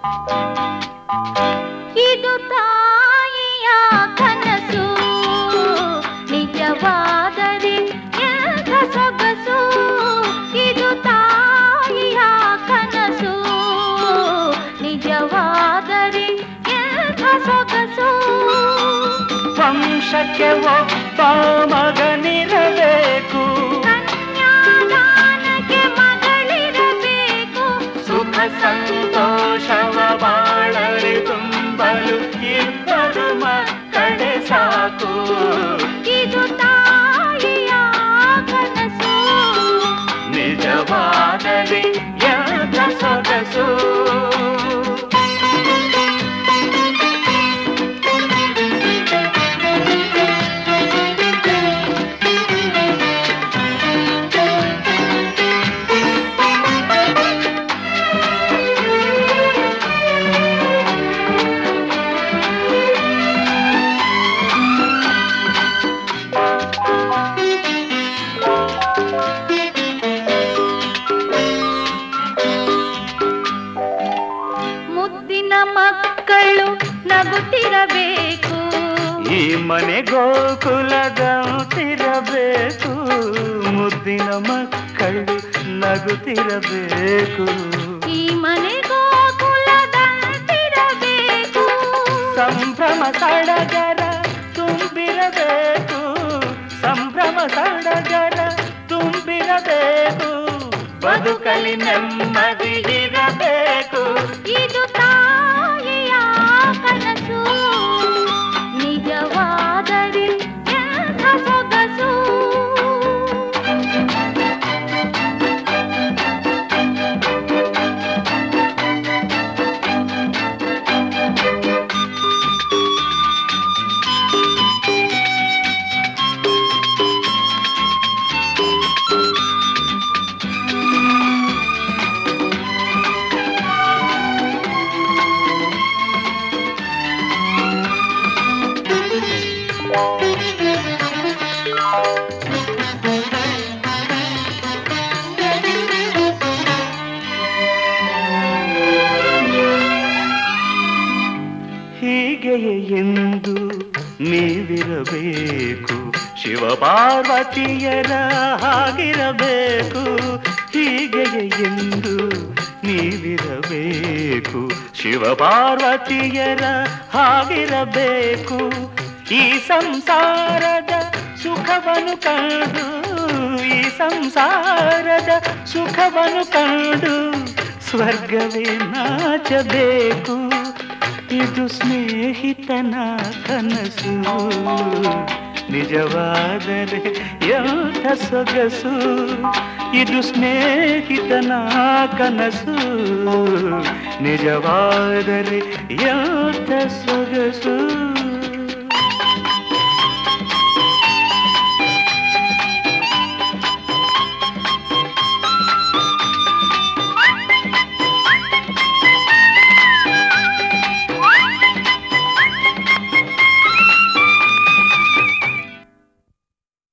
ಇದು ತಾಯಿಯ ಕನಸು ನಿಜವಾದರೆ ಎಂಥ ಸೊಗಸು ಇದು ತಾಯಿಯ ಕನಸು ನಿಜವಾದರೆ ಎಂಥ ಸೊಗಸು ವಂಶಕ್ಕೆ ಒಬ್ಬ ಮಗನಿರಬೇಕು ಕನ್ಯಾದಾನಕ್ಕೆ ಮಗಳಿರಬೇಕು ಸುಖ ಸಂತೋಷವ ಬಾಳರೆ ತುಂಬಲು ಇಬ್ಬರು ಮಕ್ಕಳೇ ಸಾಕು ಇದು ತಾಯಿಯ ಕನಸು ನಿಜವಾದರೆ ಎಂಥ ಸೊಗಸು ಮುದ್ದಿನ ಮಕ್ಕಳು ನಗುತ್ತಿರಬೇಕು ಈ ಮನೆ ಗೋಕುಲದಂತಿರಬೇಕು ಮುದ್ದಿನ ಮಕ್ಕಳು ನಗುತ್ತಿರಬೇಕು ಈ ಮನೆ ಗೋಕುಲದಂತಿರಬೇಕು ಸಂಭ್ರಮ ಸಡಗರ ತುಂಬಿರಬೇಕು ಸಂಭ್ರಮ ಸಡಗರ ತುಂಬಿರಬೇಕು ಬದುಕಲಿ ನೆಮ್ಮದಿ ಇರಬೇಕು ಇದು ತಾಯಿಯ ಕನಸು ನಿಜವಾದರೆ ಎಂಥ ಸೊಗಸು ಹೀಗೆಯೇ ಎಂದು ನೀವಿರಬೇಕು ಶಿವ ಪಾರ್ವತಿಯರ ಹಾಗಿರಬೇಕು ಹೀಗೆಯೇ ಎಂದು ನೀವಿರಬೇಕು ಶಿವ ಪಾರ್ವತಿಯರ ಹಾಗಿರಬೇಕು ಈ ಸಂಸಾರದ ಸುಖವನ್ನು ಕಂಡು ಈ ಸಂಸಾರದ ಸುಖವನ್ನು ಕಂಡು ಸ್ವರ್ಗವೇ ನಾಚಬೇಕು ಇದು ಸ್ನೇಹಿತನ ಕನಸು ನಿಜವಾದರೆ ಎಂಥ ಸೊಗಸು ಇದು ಸ್ನೇಹಿತನ ಕನಸು ನಿಜವಾದರೆ ಎಂಥ ಸೊಗಸು